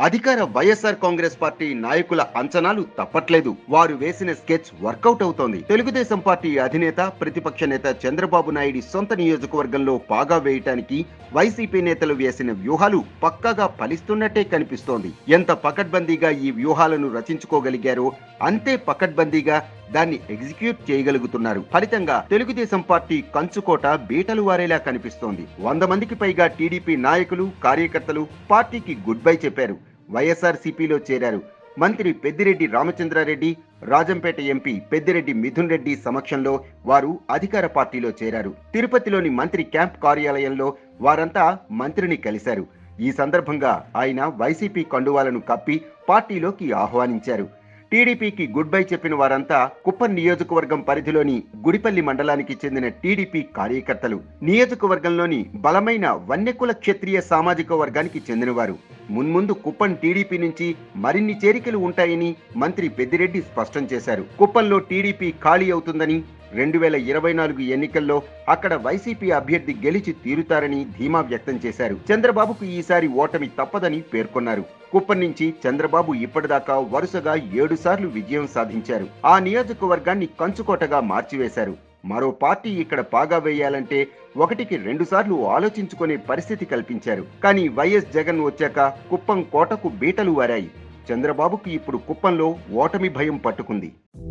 అధికార వైఎస్ఆర్ కాంగ్రెస్ పార్టీ నాయకుల అంచనాలు తప్పట్లేదు వారు వేసిన స్కెచ్ వర్కౌట్ అవుతోంది తెలుగుదేశం పార్టీ అధినేత ప్రతిపక్ష నేత చంద్రబాబు నాయుడి సొంత నియోజకవర్గంలో పాగా వేయటానికి వైసీపీ నేతలు వేసిన వ్యూహాలు పక్కాగా ఫలిస్తున్నట్టే కనిపిస్తోంది ఎంత పకడ్బందీగా ఈ వ్యూహాలను రచించుకోగలిగారో అంతే పకడ్బందీగా దాన్ని ఎగ్జిక్యూట్ చేయగలుగుతున్నారు ఫలితంగా తెలుగుదేశం పార్టీ కంచుకోట బీటలు వారేలా కనిపిస్తోంది వంద మందికి పైగా టీడీపీ నాయకులు కార్యకర్తలు పార్టీకి గుడ్ బై చెప్పారు వైఎస్ఆర్ సిపిలో చేరారు మంత్రి పెద్దిరెడ్డి రామచంద్రారెడ్డి రాజంపేట ఎంపీ పెద్దిరెడ్డి మిథున్ రెడ్డి సమక్షంలో వారు అధికార పార్టీలో చేరారు తిరుపతిలోని మంత్రి క్యాంప్ కార్యాలయంలో వారంతా మంత్రిని కలిశారు ఈ సందర్భంగా ఆయన వైసీపీ కండువాలను కప్పి పార్టీలోకి ఆహ్వానించారు టీడీపీకి గుడ్ బై చెప్పిన వారంతా కుప్పం నియోజకవర్గం పరిధిలోని గుడిపల్లి మండలానికి చెందిన టీడీపీ కార్యకర్తలు నియోజకవర్గంలోని బలమైన వన్యకుల క్షత్రియ సామాజిక వర్గానికి చెందినవారు మున్ముందు కుప్పం టీడీపీ నుంచి మరిన్ని చేరికలు ఉంటాయని మంత్రి పెద్దిరెడ్డి స్పష్టం చేశారు కుప్పంలో టీడీపీ ఖాళీ అవుతుందని రెండు వేల ఇరవై నాలుగు ఎన్నికల్లో అక్కడ వైసీపీ అభ్యర్థి గెలిచి తీరుతారని ధీమా వ్యక్తం చేశారు చంద్రబాబుకు ఈసారి ఓటమి తప్పదని పేర్కొన్నారు కుప్పం నుంచి చంద్రబాబు ఇప్పటిదాకా వరుసగా ఏడు సార్లు విజయం సాధించారు ఆ నియోజకవర్గాన్ని కంచుకోటగా మార్చివేశారు మరో పార్టీ ఇక్కడ పాగా వేయాలంటే ఒకటికి రెండు సార్లు ఆలోచించుకునే పరిస్థితి కల్పించారు కానీ వైఎస్ జగన్ వచ్చాక కుప్పం కోటకు బీటలు వారాయి చంద్రబాబుకు ఇప్పుడు కుప్పంలో ఓటమి భయం పట్టుకుంది